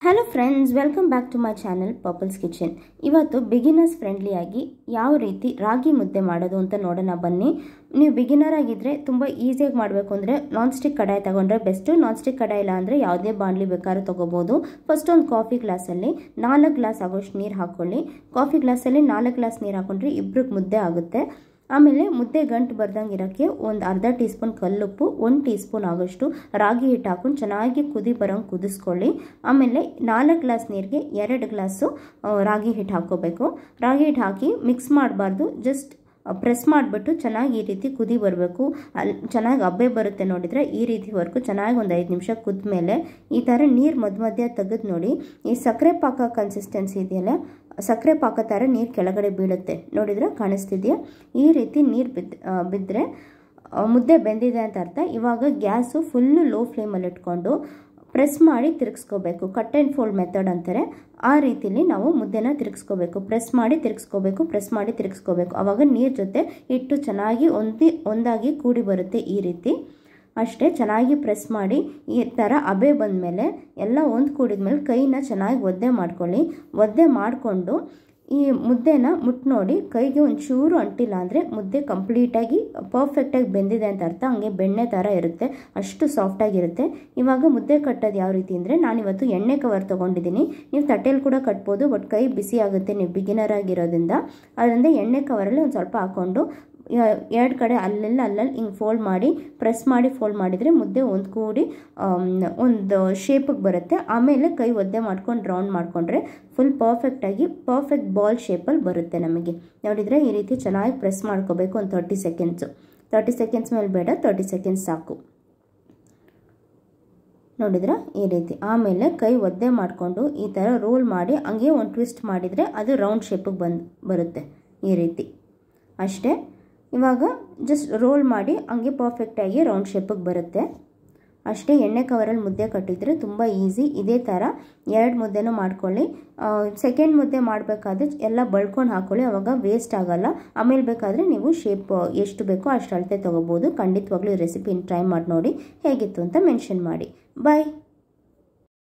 hello friends welcome back to my channel purples kitchen ಇವತ್ತು beginners ಫ್ರೆಂಡ್ಲಿಯಾಗಿ ಯಾವ ರೀತಿ ರಾಗಿ ಮುದ್ದೆ ಮಾಡೋದು ಅಂತ ನೋಡೋಣ ಬನ್ನಿ ನೀವು ಬಿಗಿನರ್ ಆಗಿದ್ದರೆ ತುಂಬ ಈಸಿಯಾಗಿ ಮಾಡಬೇಕು ಅಂದರೆ ನಾನ್ ಸ್ಟಿಕ್ ಕಡಾಯಿ ತಗೊಂಡ್ರೆ ಬೆಸ್ಟು ನಾನ್ ಸ್ಟಿಕ್ ಕಡಾಯಿ ಇಲ್ಲ ಅಂದರೆ ಯಾವುದೇ ಬಾಣಲಿ ಬೇಕಾದ್ರೂ ತೊಗೋಬೋದು ಫಸ್ಟ್ ಒಂದು ಕಾಫಿ ಗ್ಲಾಸಲ್ಲಿ ನಾಲ್ಕು ಗ್ಲಾಸ್ ಆಗೋಷ್ಟು ನೀರು ಹಾಕ್ಕೊಳ್ಳಿ ಕಾಫಿ ಗ್ಲಾಸಲ್ಲಿ ನಾಲ್ಕು ಗ್ಲಾಸ್ ನೀರು ಹಾಕೊಂಡ್ರೆ ಇಬ್ರಿಗೆ ಮುದ್ದೆ ಆಗುತ್ತೆ ಆಮೇಲೆ ಮುದ್ದೆ ಗಂಟು ಬರ್ದಂಗೆ ಇರೋಕ್ಕೆ ಒಂದು ಅರ್ಧ ಟೀ ಸ್ಪೂನ್ ಕಲ್ಲುಪ್ಪು ಒಂದು ಟೀ ಸ್ಪೂನ್ ಆಗೋಷ್ಟು ರಾಗಿ ಹಿಟ್ಟು ಹಾಕೊಂಡು ಚೆನ್ನಾಗಿ ಕುದಿ ಬರೋಂಗೆ ಕುದಿಸ್ಕೊಳ್ಳಿ ಆಮೇಲೆ ನಾಲ್ಕು ಗ್ಲಾಸ್ ನೀರಿಗೆ ಎರಡು ಗ್ಲಾಸು ರಾಗಿ ಹಿಟ್ಟು ಹಾಕ್ಕೋಬೇಕು ರಾಗಿ ಹಿಟ್ಟು ಹಾಕಿ ಮಿಕ್ಸ್ ಮಾಡಬಾರ್ದು ಜಸ್ಟ್ ಪ್ರೆಸ್ ಮಾಡಿಬಿಟ್ಟು ಚೆನ್ನಾಗಿ ಈ ರೀತಿ ಕುದಿ ಬರಬೇಕು ಅಲ್ಲಿ ಚೆನ್ನಾಗಿ ಹಬ್ಬೆ ಬರುತ್ತೆ ನೋಡಿದರೆ ಈ ರೀತಿವರೆಗೂ ಚೆನ್ನಾಗಿ ಒಂದು ಐದು ನಿಮಿಷ ಕುದ್ಮೇಲೆ ಈ ಥರ ನೀರು ಮಧ್ಯ ಮಧ್ಯ ತೆಗೆದು ನೋಡಿ ಈ ಸಕ್ಕರೆ ಪಾಕ ಕನ್ಸಿಸ್ಟೆನ್ಸಿ ಇದೆಯಲ್ಲ ಸಕ್ಕರೆ ಪಾಕ ಥರ ನೀರು ಕೆಳಗಡೆ ಬೀಳುತ್ತೆ ನೋಡಿದ್ರೆ ಕಾಣಿಸ್ತಿದೆಯಾ ಈ ರೀತಿ ನೀರು ಬಿದ್ದು ಬಿದ್ದರೆ ಮುದ್ದೆ ಬೆಂದಿದೆ ಅಂತ ಅರ್ಥ ಇವಾಗ ಗ್ಯಾಸು ಫುಲ್ಲು ಲೋ ಫ್ಲೇಮಲ್ಲಿ ಇಟ್ಕೊಂಡು ಪ್ರೆಸ್ ಮಾಡಿ ತಿರುಗಿಸ್ಕೋಬೇಕು ಕಟ್ ಆ್ಯಂಡ್ ಫೋಲ್ಡ್ ಮೆಥಡ್ ಅಂತಾರೆ ಆ ರೀತಿಲಿ ನಾವು ಮುದ್ದೆನ ತಿರುಗಿಸ್ಕೋಬೇಕು ಪ್ರೆಸ್ ಮಾಡಿ ತಿರುಗಿಸ್ಕೋಬೇಕು ಪ್ರೆಸ್ ಮಾಡಿ ತಿರುಗಿಸ್ಕೋಬೇಕು ಆವಾಗ ನೀರು ಜೊತೆ ಹಿಟ್ಟು ಚೆನ್ನಾಗಿ ಒಂದಿ ಒಂದಾಗಿ ಕೂಡಿ ಬರುತ್ತೆ ಈ ರೀತಿ ಅಷ್ಟೇ ಚೆನ್ನಾಗಿ ಪ್ರೆಸ್ ಮಾಡಿ ಈ ಥರ ಅಬೆ ಬಂದಮೇಲೆ ಎಲ್ಲ ಒಂದು ಕೂಡಿದ್ಮೇಲೆ ಕೈನ ಚೆನ್ನಾಗಿ ಒದ್ದೆ ಮಾಡ್ಕೊಳ್ಳಿ ಒದ್ದೆ ಮಾಡಿಕೊಂಡು ಈ ಮುದ್ದೆನ ಮುಟ್ಟು ನೋಡಿ ಕೈಗೆ ಒಂಚೂರು ಅಂಟಿಲ್ಲ ಅಂದರೆ ಮುದ್ದೆ ಕಂಪ್ಲೀಟಾಗಿ ಪರ್ಫೆಕ್ಟಾಗಿ ಬೆಂದಿದೆ ಅಂತ ಅರ್ಥ ಹಂಗೆ ಬೆಣ್ಣೆ ಥರ ಇರುತ್ತೆ ಅಷ್ಟು ಸಾಫ್ಟಾಗಿರುತ್ತೆ ಇವಾಗ ಮುದ್ದೆ ಕಟ್ಟೋದು ಯಾವ ರೀತಿ ಅಂದರೆ ನಾನಿವತ್ತು ಎಣ್ಣೆ ಕವರ್ ತೊಗೊಂಡಿದ್ದೀನಿ ನೀವು ತಟ್ಟೆಲಿ ಕೂಡ ಕಟ್ಬೋದು ಬಟ್ ಕೈ ಬಿಸಿ ಆಗುತ್ತೆ ನೀವು ಬಿಗಿನರ್ ಆಗಿರೋದ್ರಿಂದ ಅದರಿಂದ ಎಣ್ಣೆ ಕವರಲ್ಲಿ ಒಂದು ಸ್ವಲ್ಪ ಹಾಕ್ಕೊಂಡು ಎರಡು ಕಡೆ ಅಲ್ಲೆಲ್ಲ ಅಲ್ಲಲ್ಲಿ ಹಿಂಗೆ ಫೋಲ್ಡ್ ಮಾಡಿ ಪ್ರೆಸ್ ಮಾಡಿ ಫೋಲ್ಡ್ ಮಾಡಿದರೆ ಮುದ್ದೆ ಒಂದು ಕೂಡಿ ಒಂದು ಶೇಪಿಗೆ ಬರುತ್ತೆ ಆಮೇಲೆ ಕೈ ಒದ್ದೆ ಮಾಡ್ಕೊಂಡು ರೌಂಡ್ ಮಾಡಿಕೊಂಡ್ರೆ ಫುಲ್ ಪರ್ಫೆಕ್ಟಾಗಿ ಪರ್ಫೆಕ್ಟ್ ಬಾಲ್ ಶೇಪಲ್ಲಿ ಬರುತ್ತೆ ನಮಗೆ ನೋಡಿದರೆ ಈ ರೀತಿ ಚೆನ್ನಾಗಿ ಪ್ರೆಸ್ ಮಾಡ್ಕೋಬೇಕು ಒಂದು ತರ್ಟಿ ಸೆಕೆಂಡ್ಸು ತರ್ಟಿ ಸೆಕೆಂಡ್ಸ್ ಮೇಲೆ ಬೇಡ ತರ್ಟಿ ಸೆಕೆಂಡ್ಸ್ ಸಾಕು ನೋಡಿದ್ರ ಈ ರೀತಿ ಆಮೇಲೆ ಕೈ ಒದ್ದೆ ಮಾಡಿಕೊಂಡು ಈ ಥರ ರೋಲ್ ಮಾಡಿ ಹಂಗೆ ಒಂದು ಟ್ವಿಸ್ಟ್ ಮಾಡಿದರೆ ಅದು ರೌಂಡ್ ಶೇಪಿಗೆ ಬಂದು ಬರುತ್ತೆ ಈ ರೀತಿ ಅಷ್ಟೇ ಇವಾಗ ಜಸ್ಟ್ ರೋಲ್ ಮಾಡಿ ಹಂಗೆ ಪರ್ಫೆಕ್ಟಾಗಿ ರೌಂಡ್ ಶೇಪಿಗೆ ಬರುತ್ತೆ ಅಷ್ಟೇ ಎಣ್ಣೆ ಕವರಲ್ಲಿ ಮುದ್ದೆ ಕಟ್ಟಿದರೆ ತುಂಬ ಈಸಿ ಇದೇ ಥರ ಎರಡು ಮುದ್ದೆನೂ ಮಾಡ್ಕೊಳ್ಳಿ ಸೆಕೆಂಡ್ ಮುದ್ದೆ ಮಾಡಬೇಕಾದ್ರೆ ಎಲ್ಲ ಬಳ್ಕೊಂಡು ಹಾಕ್ಕೊಳ್ಳಿ ಅವಾಗ ವೇಸ್ಟ್ ಆಗೋಲ್ಲ ಆಮೇಲೆ ಬೇಕಾದರೆ ನೀವು ಶೇಪ್ ಎಷ್ಟು ಬೇಕೋ ಅಷ್ಟು ಅಳತೆ ತೊಗೋಬೋದು ಖಂಡಿತವಾಗ್ಲೂ ಈ ರೆಸಿಪಿನ ಟ್ರೈ ಮಾಡಿ ನೋಡಿ ಹೇಗಿತ್ತು ಅಂತ ಮೆನ್ಷನ್ ಮಾಡಿ ಬಾಯ್